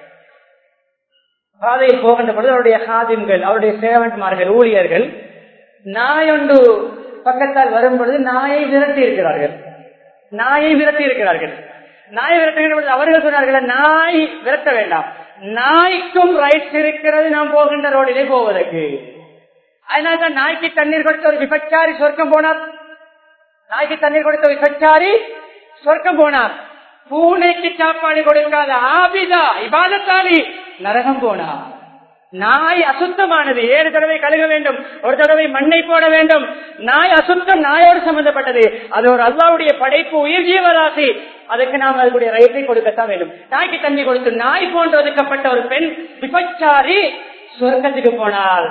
பாதையில் போகின்ற பொழுது அவருடைய ஹாதின்கள் அவருடைய சேவன்மார்கள் ஊழியர்கள் நாய் ஒன்று பக்கத்தால் வரும் பொழுது நாயை விரட்டி இருக்கிறார்கள் நாயை விரட்டி இருக்கிறார்கள் நாய் விரட்டுகின்ற பொழுது அவர்கள் சொன்னார்கள் நாய் விரட்ட வேண்டாம் நாய்க்கும் ரைட்ஸ் இருக்கிறது நாம் போகின்ற ரோடிலே போவதற்கு அதனால தான் நாய்க்கு தண்ணீர் கொடுத்த ஒரு விபச்சாரி சொர்க்கம் போனார் நாய்க்கு தண்ணீர் கொடுத்த ஒரு விபச்சாரி சொர்க்கம் போனார் பூனைக்கு சாப்பாடு கொடுக்காத ஆபிதா இபாதத்தாலி நரகம் போனார் நாய் அசுத்தமானது ஏழு தடவை கழுக வேண்டும் ஒரு தடவை மண்ணை போட வேண்டும் நாய் அசுத்தம் நாயோடு சம்பந்தப்பட்டது அது ஒரு அல்லாவுடைய படைப்பு உயிர் ஜீவராசி அதுக்கு நாம் அதுக்குடைய ரைட்டை கொடுக்கத்தான் வேண்டும் நாய்க்கு தண்ணி கொடுத்து நாய் போன்று ஒதுக்கப்பட்ட ஒரு பெண் விபச்சாரி சொர்க்கத்துக்கு போனார்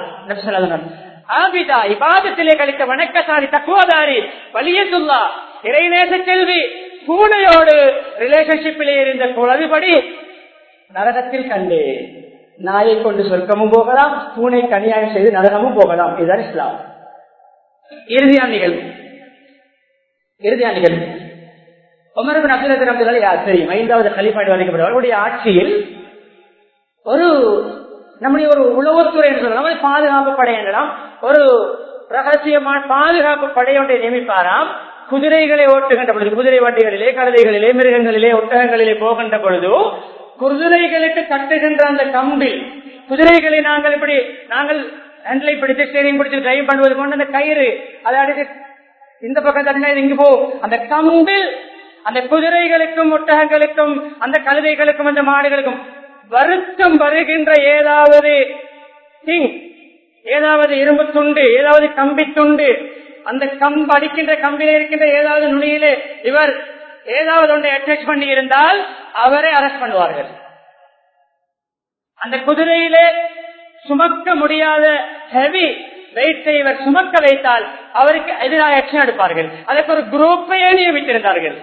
ஆபிதா இபாதத்திலே கழித்த வணக்கசாரி தக்குவதாரி வலியத்துல்லா இறைநேச செல்வி பூனையோடு ரிலேஷன்ஷிப்பிலே இருந்த குழவிபடி நரகத்தில் கண்டே நாயை கொண்டு சொர்க்கமும் போகலாம் பூனை கனியாயம் செய்து நரகமும் போகலாம் இதுதான் இஸ்லாம் இறுதியான நிகழ்வு இறுதியான நிகழ்வு உமரபின் அப்துல் அப்துல்லா யார் தெரியும் ஐந்தாவது கலிப்பாடு வரைக்கப்படும் அவருடைய ஆட்சியில் ஒரு நம்முடைய ஒரு உளவுத்துறை என்று சொல்லலாம் பாதுகாப்பு படை என்றலாம் ஒரு ரகசியமான பாதுகாப்பு படை ஒன்றை நியமிப்பாராம் குதிரைகளை ஓட்டுகின்ற பொழுது குதிரை வண்டிகளிலே கழுதைகளிலே மிருகங்களிலே ஒட்டகங்களிலே போகின்ற பொழுது குதிரைகளுக்கு கட்டுகின்ற அந்த கம்பில் குதிரைகளை நாங்கள் இப்படி நாங்கள் ஹேண்டிலை பிடித்து ஸ்டேரிங் பிடிச்சு டிரைவ் பண்ணுவது கொண்டு அந்த கயிறு அதை அடித்து இந்த பக்கம் தட்டினா இங்கு போ அந்த கம்பில் அந்த குதிரைகளுக்கும் ஒட்டகங்களுக்கும் அந்த கழுதைகளுக்கும் அந்த மாடுகளுக்கும் வருத்தம் வருகின்ற ஏதாவது திங் ஏதாவது இரும்பு துண்டு ஏதாவது கம்பி துண்டு அந்த கம்பு அடிக்கின்ற கம்பியில இருக்கின்ற ஏதாவது நுனியிலே இவர் ஏதாவது ஒன்றை அட்டாச் பண்ணி இருந்தால் அவரை அரெஸ்ட் பண்ணுவார்கள் அந்த குதிரையிலே சுமக்க முடியாத ஹெவி வெயிட்டை இவர் சுமக்க வைத்தால் அவருக்கு எதிராக ஆக்ஷன் எடுப்பார்கள் அதற்கு ஒரு குரூப்பையே நியமித்திருந்தார்கள்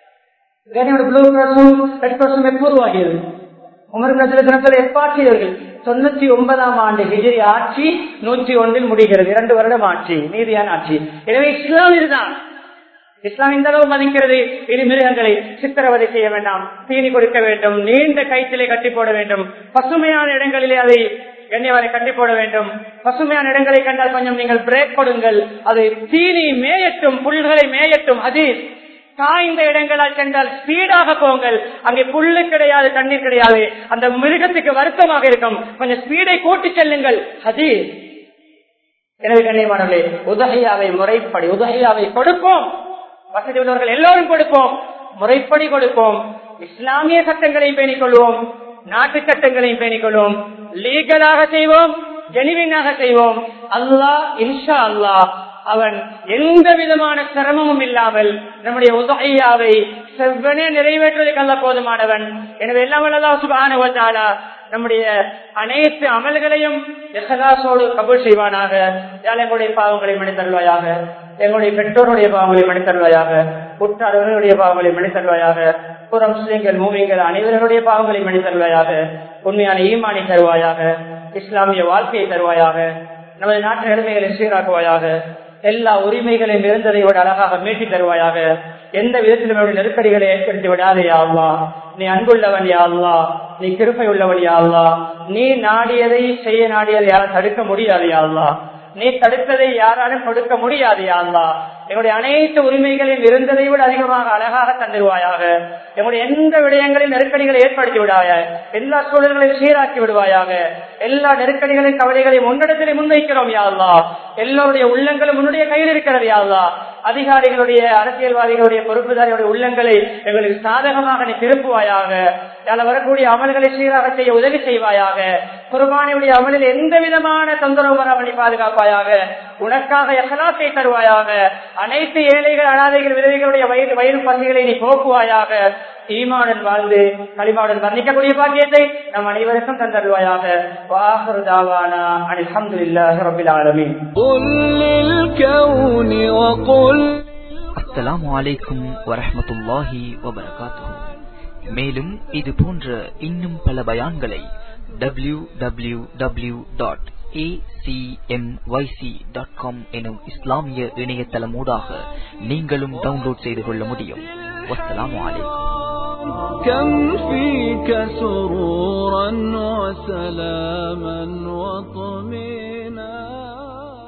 உருவாகியது உமர் எப்பாட்சியவர்கள் தொண்ணூத்தி ஒன்பதாம் ஆண்டு ஹிஜிரி ஆட்சி நூற்றி ஒன்றில் முடிகிறது இரண்டு வருடம் ஆட்சி நீதியான ஆட்சி எனவே இஸ்லாம் இதுதான் இஸ்லாம் இந்த அளவு மதிக்கிறது இனி மிருகங்களை சித்திரவதை செய்ய வேண்டாம் தீனி கொடுக்க வேண்டும் நீண்ட கைத்திலே கட்டி போட வேண்டும் பசுமையான இடங்களிலே அதை கண்ணியவரை கட்டி போட வேண்டும் பசுமையான இடங்களை கண்டால் கொஞ்சம் நீங்கள் பிரேக் கொடுங்கள் அது தீனி மேயட்டும் புல்களை மேயட்டும் அது காய்ந்த இடங்களால் சென்றால் ஸ்பீடாக போங்கள் அங்கே புல்லு கிடையாது தண்ணீர் கிடையாது அந்த மிருகத்துக்கு வருத்தமாக இருக்கும் கொஞ்சம் ஸ்பீடை கூட்டி செல்லுங்கள் அது எனவே கண்ணியமானவர்களே உதகையாவை முறைப்படி உதகையாவை கொடுப்போம் வசதி உள்ளவர்கள் எல்லோரும் கொடுப்போம் முறைப்படி கொடுப்போம் இஸ்லாமிய சட்டங்களையும் பேணிக் கொள்வோம் நாட்டு சட்டங்களையும் பேணிக் கொள்வோம் லீகலாக செய்வோம் ஜெனிவினாக செய்வோம் அல்லாஹ் இன்ஷா அல்லாஹ் அவன் எந்த விதமான சிரமமும் இல்லாமல் நம்முடைய உதகையாவை செவ்வனே நிறைவேற்றுவதற்கு அல்ல போதுமானவன் எனவே எல்லாம் வல்லல்லாஹு சுப்ஹானஹு வ தஆலா நம்முடைய அனைத்து அமல்களையும் எஹலாசோடு கபூல் செய்வானாக யாழ் எங்களுடைய பாவங்களை மனிதருவாயாக எங்களுடைய பெற்றோருடைய பாவங்களை மனிதருவாயாக உற்றார்களுடைய பாவங்களை மனிதருவாயாக புற முஸ்லிம்கள் மூவிங்கள் அனைவருடைய பாவங்களை மனிதருவாயாக உண்மையான ஈமானை தருவாயாக இஸ்லாமிய வாழ்க்கையை தருவாயாக நமது நாட்டு நிலைமைகளை சீராக்குவாயாக எல்லா உரிமைகளையும் இருந்ததை விட அழகாக மீட்டி தருவாயாக எந்த விதத்திலும் அவருடைய நெருக்கடிகளை ஏற்படுத்தி விடாதே யாழ்லா நீ அன்புள்ளவன் யாழ்லா நீ கிருப்பை உள்ளவன் யாழ்லா நீ நாடியதை செய்ய நாடியதை யாரும் தடுக்க முடியாது யாழ்லா நீ தடுத்ததை யாராலும் கொடுக்க முடியாது யாழ்லா எங்களுடைய அனைத்து உரிமைகளையும் இருந்ததை விட அதிகமாக அழகாக தந்துடுவாயாக எங்களுடைய எந்த விடயங்களில் நெருக்கடிகளை ஏற்படுத்தி விடாய எல்லா சூழல்களையும் சீராக்கி விடுவாயாக எல்லா நெருக்கடிகளையும் கவலைகளையும் முன்னிடத்திலே முன்வைக்கிறோம் யாழ்லா எல்லோருடைய உள்ளங்களும் உன்னுடைய கையில் இருக்கிறது யாழ்லா அதிகாரிகளுடைய அரசியல்வாதிகளுடைய பொறுப்புதாரிகளுடைய உள்ளங்களை எங்களுக்கு சாதகமாக நீ திருப்புவாயாக யாழ வரக்கூடிய அமல்களை சீராக செய்ய உதவி செய்வாயாக குர்பானியுடைய அமலில் எந்த விதமான தொந்தரவு வராமல் நீ பாதுகாப்பாயாக உனக்காக எஹலாத்தை தருவாயாக அனைத்து ஏழைகள் அனாதைகள் விதவைகளுடைய வயிறு வயிறு பகுதிகளை நீ போக்குவாயாக ஈமாவுடன் வாழ்ந்து களிமாவுடன் வர்ணிக்கக்கூடிய பாக்கியத்தை நம் அனைவருக்கும் தந்தருவாயாக வாஹரு தாவானா அல்ஹம்துலில்லாஹி ரப்பில் ஆலமீன் قل للكون وقل அஸ்ஸலாமு அலைக்கும் வரஹ்மத்துல்லாஹி வபரகாத்துஹு மேலும் இது போன்ற இன்னும் பல பயான்களை டபிள்யூ டபிள்யூ டபிள்யூ டாட் எனும் இஸ்லாமிய இணையதளமூடாக நீங்களும் டவுன்லோட் செய்து கொள்ள முடியும் வஸ்ஸலாமு அலைக்கும் كم فيك سرورا وسلاما وطمئنا